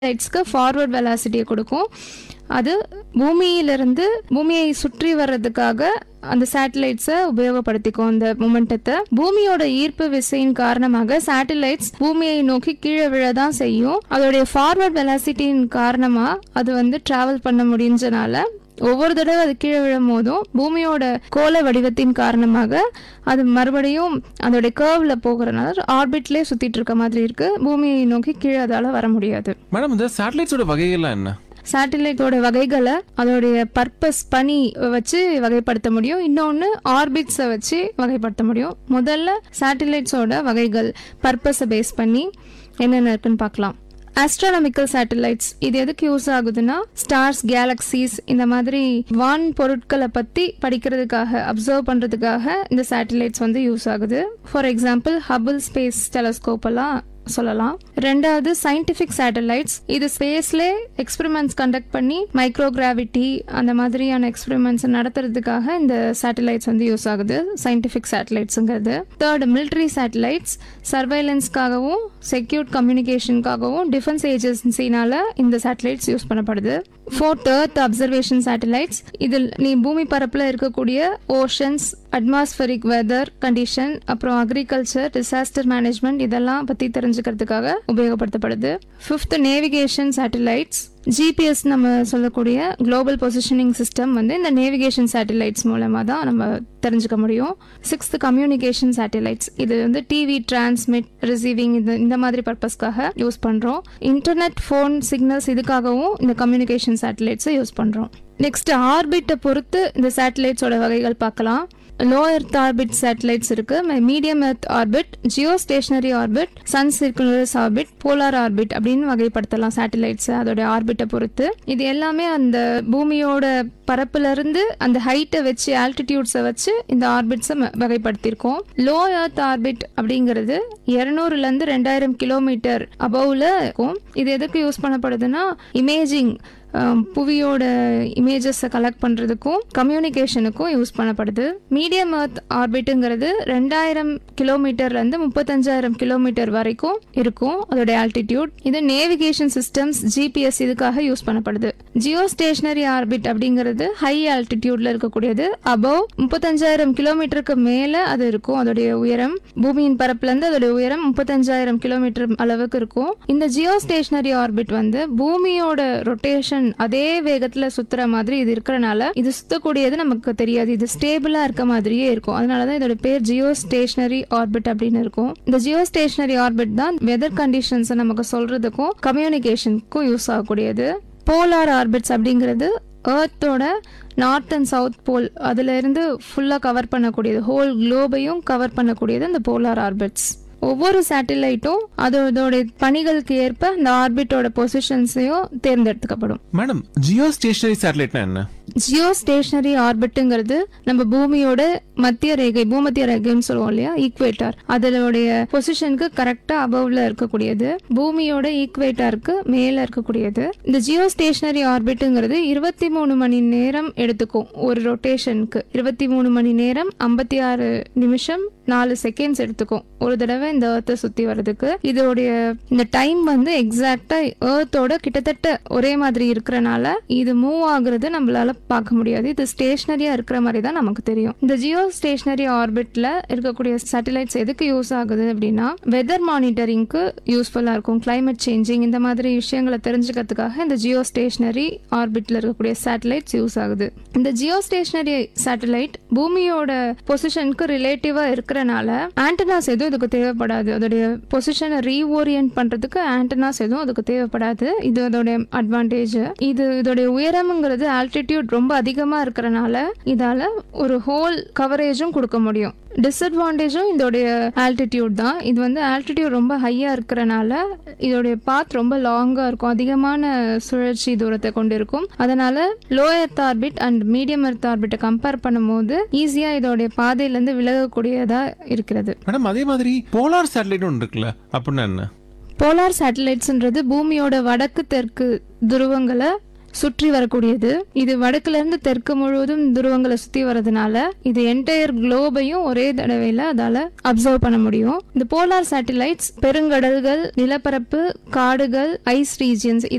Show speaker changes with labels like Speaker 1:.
Speaker 1: சேட்டலைட்ஸ்க்கு forward வெலாசிட்டியை கொடுக்கும் அது பூமியிலிருந்து பூமியை சுற்றி வர்றதுக்காக அந்த சேட்டலைட்ஸை உபயோகப்படுத்திக்கும் அந்த மொமெண்டத்தை பூமியோட ஈர்ப்பு விசையின் காரணமாக சேட்டலைட்ஸ் பூமியை நோக்கி கீழே விழதான் செய்யும் அதோடைய ஃபார்வர்ட் வெலாசிட்டியின் காரணமா அது வந்து டிராவல் பண்ண முடிஞ்சனால ஒவ்வொரு தடவை அது கீழே விழும் போதும் பூமியோட கோள வடிவத்தின் காரணமாக அது மறுபடியும் அதோட கர்வ்ல போகிறனால ஆர்பிட்லேயே சுத்திட்டு இருக்க மாதிரி இருக்கு பூமியை நோக்கி கீழே அதால வர முடியாது
Speaker 2: மேடம் இந்த சேட்டலைட்ஸோட வகைகள்லாம் என்ன
Speaker 1: சேட்டலைட்டோட வகைகளை அதோடைய பர்பஸ் பணி வச்சு வகைப்படுத்த முடியும் இன்னொன்று ஆர்பிட்ஸை வச்சு வகைப்படுத்த முடியும் முதல்ல சேட்டலைட்ஸோட வகைகள் பர்பஸை பேஸ் பண்ணி என்னென்ன இருக்குன்னு பார்க்கலாம் ஆஸ்ட்ரானமிக்கல் சேட்டலைட்ஸ் இது எதுக்கு யூஸ் ஆகுதுன்னா ஸ்டார்ஸ் கேலக்சிஸ் இந்த மாதிரி வான் பொருட்களை பற்றி படிக்கிறதுக்காக அப்சர்வ் பண்ணுறதுக்காக இந்த சேட்டலைட்ஸ் வந்து யூஸ் ஆகுது for example Hubble space telescope எல்லாம் சொல்லலாம் ரெண்டாவது சயின்டிஃபிக் சேட்டலைட்ஸ் இது ஸ்பேஸ்ல எக்ஸ்பெரிமெண்ட்ஸ் கண்டக்ட் பண்ணி மைக்ரோ கிராவிட்டி அந்த மாதிரியான எக்ஸ்பெரிமெண்ட்ஸ் நடத்துறதுக்காக இந்த சேட்டலைட்ஸ் வந்து யூஸ் ஆகுது சயின்டிஃபிக் சேட்டலைட்ஸுங்கிறது தேர்ட் மிலிட்ரி சேட்டலைட்ஸ் சர்வைலன்ஸ்க்காகவும் செக்யூர் கம்யூனிகேஷனுக்காகவும் டிஃபென்ஸ் ஏஜென்சினால இந்த சேட்டலைட்ஸ் யூஸ் பண்ணப்படுது ஃபோர்த் எர்த் அப்சர்வேஷன் சேட்டலைட்ஸ் இதில் நீ பூமி பரப்பில் இருக்கக்கூடிய ஓஷன்ஸ் அட்மாஸ்பரிக் வெதர் கண்டிஷன் அப்புறம் அக்ரிகல்ச்சர் டிசாஸ்டர் மேனேஜ்மெண்ட் இதெல்லாம் பற்றி தெரிஞ்சுக்கிறதுக்காக உபயோகப்படுத்தப்படுது ஃபிஃப்த் நேவிகேஷன் சேட்டலைட்ஸ் ஜிபிஎஸ் நம்ம சொல்லக்கூடிய குளோபல் பொசிஷனிங் சிஸ்டம் வந்து இந்த நேவிகேஷன் சேட்டலைட்ஸ் மூலமாக தான் நம்ம தெரிஞ்சுக்க முடியும் சிக்ஸ்த் கம்யூனிகேஷன் சேட்டலைட்ஸ் இது வந்து டிவி டிரான்ஸ்மிட் ரிசீவிங் இது இந்த மாதிரி பர்பஸ்க்காக யூஸ் பண்ணுறோம் இன்டர்நெட் ஃபோன் சிக்னல்ஸ் இதுக்காகவும் இந்த கம்யூனிகேஷன் சேட்டலைட்ஸை யூஸ் பண்ணுறோம் நெக்ஸ்ட் ஆர்பிட்டை பொறுத்து இந்த சேட்டலைட்ஸோட வகைகள் பார்க்கலாம் லோ எர்த் ஆர்பிட் சேட்டலைட்ஸ் இருக்கு medium earth orbit geostationary orbit sun circulars orbit polar orbit அப்படின்னு வகைப்படுத்தலாம் சேட்டலைட்ஸ் அதோட ஆர்பிட்டை பொறுத்து இது எல்லாமே அந்த பூமியோட பரப்புல இருந்து அந்த ஹைட்டை வச்சு ஆல்டிடியூட்ஸை வச்சு இந்த ஆர்பிட்ஸை வகைப்படுத்தியிருக்கோம் லோ எர்த் ஆர்பிட் அப்படிங்கிறது இருநூறுல இருந்து ரெண்டாயிரம் கிலோமீட்டர் அபவ்ல இருக்கும் இது எதுக்கு யூஸ் பண்ணப்படுதுன்னா இமேஜிங் புவியோட இமேஜஸை கலெக்ட் பண்ணுறதுக்கும் கம்யூனிகேஷனுக்கும் யூஸ் பண்ணப்படுது மீடியம் எர்த் ஆர்பிட்டுங்கிறது ரெண்டாயிரம் கிலோமீட்டர்லேருந்து முப்பத்தஞ்சாயிரம் கிலோமீட்டர் வரைக்கும் இருக்கும் அதோட ஆல்டிடியூட் இது நேவிகேஷன் சிஸ்டம்ஸ் ஜிபிஎஸ் இதுக்காக யூஸ் பண்ணப்படுது ஜியோ ஸ்டேஷனரி ஆர்பிட் அப்படிங்கிறது ஹை ஆல்டிடியூட்ல இருக்கக்கூடியது அபவ் முப்பத்தஞ்சாயிரம் கிலோமீட்டருக்கு மேலே அது இருக்கும் அதோடைய உயரம் பூமியின் பரப்புலேருந்து அதோடைய உயரம் முப்பத்தஞ்சாயிரம் கிலோமீட்டர் அளவுக்கு இருக்கும் இந்த ஜியோ ஸ்டேஷனரி ஆர்பிட் வந்து பூமியோட ரொட்டேஷன் அதே வேகத்துல சுத்துற மாதிரி இது இருக்கறனால இது சுத்தக்கூடியது நமக்கு தெரியாது இது ஸ்டேபிளா இருக்க மாதிரியே இருக்கும் அதனாலதான் இதோட பேர் ஜியோ ஸ்டேஷனரி ஆர்பிட் அப்படின்னு இருக்கும் இந்த ஜியோ ஸ்டேஷனரி ஆர்பிட் தான் வெதர் கண்டிஷன்ஸ் நமக்கு சொல்றதுக்கும் கம்யூனிகேஷனுக்கும் யூஸ் ஆகக்கூடியது போலார் ஆர்பிட்ஸ் அப்படிங்கிறது ஏர்த்தோட நார்த் அண்ட் சவுத் போல் அதுல இருந்து ஃபுல்லா கவர் பண்ணக்கூடியது ஹோல் குளோபையும் கவர் பண்ணக்கூடியது இந்த போலார் ஆர்பிட்ஸ் ஒவ்வொரு சேட்டலைட்டும் அதோட பணிகளுக்கு ஏற்ப அந்த ஆர்பிட்டோட பொசிஷன்ஸையும் தேர்ந்தெடுக்கப்படும்
Speaker 2: மேடம் ஜியோ ஸ்டேஷனரி சேட்டலைட்னா என்ன
Speaker 1: ஜியோ ஸ்டேஷனரி ஆர்பிட்டுங்கிறது நம்ம பூமியோட மத்திய ரேகை பூமத்திய ரேகைன்னு சொல்லுவோம் இல்லையா ஈக்குவேட்டார் அதனுடைய பொசிஷனுக்கு கரெக்டா அபவ்ல இருக்கக்கூடியது பூமியோட ஈக்குவேட்டாருக்கு மேல இருக்கக்கூடியது இந்த ஜியோ ஸ்டேஷனரி ஆர்பிட்டுங்கிறது இருபத்தி மூணு மணி நேரம் எடுத்துக்கும் ஒரு ரொட்டேஷனுக்கு இருபத்தி மூணு மணி நேரம் ஐம்பத்தி ஆறு நிமிஷம் நாலு செகண்ட்ஸ் எடுத்துக்கும் ஒரு தடவை இந்த ஏர்த்தை சுத்தி வர்றதுக்கு இதோடைய இந்த டைம் வந்து எக்ஸாக்டா ஏர்த்தோட கிட்டத்தட்ட ஒரே மாதிரி இருக்கிறனால இது மூவ் ஆகுறது நம்மளால பார்க்க முடியாது இது ஸ்டேஷனரியா இருக்கிற மாதிரி தான் நமக்கு தெரியும் இந்த ஜியோ ஸ்டேஷனரி ஆர்பிட்ல இருக்கக்கூடிய சேட்டலைட்ஸ் எதுக்கு யூஸ் ஆகுது அப்படின்னா வெதர் மானிட்டரிங்க்கு யூஸ்ஃபுல்லா இருக்கும் கிளைமேட் சேஞ்சிங் இந்த மாதிரி விஷயங்களை தெரிஞ்சுக்கிறதுக்காக இந்த ஜியோ ஸ்டேஷனரி ஆர்பிட்ல இருக்கக்கூடிய சேட்டலைட்ஸ் யூஸ் ஆகுது இந்த ஜியோ ஸ்டேஷனரி சேட்டலைட் பூமியோட பொசிஷனுக்கு ரிலேட்டிவா இருக்கிறனால ஆண்டனாஸ் எதுவும் இதுக்கு தேவைப்படாது அதோடைய பொசிஷனை ரீஓரியன்ட் பண்றதுக்கு ஆண்டனாஸ் எதுவும் அதுக்கு தேவைப்படாது இது அதோடைய அட்வான்டேஜ் இது இதோடைய உயரம்ங்கிறது ஆல்டிடியூட் ரொம்ப அதிகமா இருக்கிறனால இதால ஒரு ஹோல் கவரேஜும் கொடுக்க முடியும் டிஸ்அட்வான்டேஜும் இதோடைய ஆல்டிடியூட் தான் இது வந்து ஆல்டிடியூட் ரொம்ப ஹையா இருக்கிறனால இதோடைய பாத் ரொம்ப லாங்கா இருக்கும் அதிகமான சுழற்சி தூரத்தை கொண்டு இருக்கும் அதனால low earth orbit and medium earth ஆர்பிட்டை கம்பேர் பண்ணும்போது ஈஸியா இதோடைய பாதையிலேருந்து விலகக்கூடியதா இருக்கிறது
Speaker 2: மேடம் அதே மாதிரி போலார் சேட்டலைட் ஒன்று இருக்குல்ல அப்படின்னா என்ன
Speaker 1: போலார் சேட்டலைட்ஸ்ன்றது பூமியோட வடக்கு தெற்கு துருவங்களை சுற்றி வரக்கூடியது இது வடக்குல இருந்து தெற்கு முழுவதும் துருவங்களை சுத்தி வரதுனால இது என்டையர் குளோபையும் ஒரே தடவையில அதால அப்சர்வ் பண்ண முடியும் இந்த போலார் சேட்டலைட்ஸ் பெருங்கடல்கள் நிலப்பரப்பு காடுகள் ஐஸ் ரீஜியன்ஸ்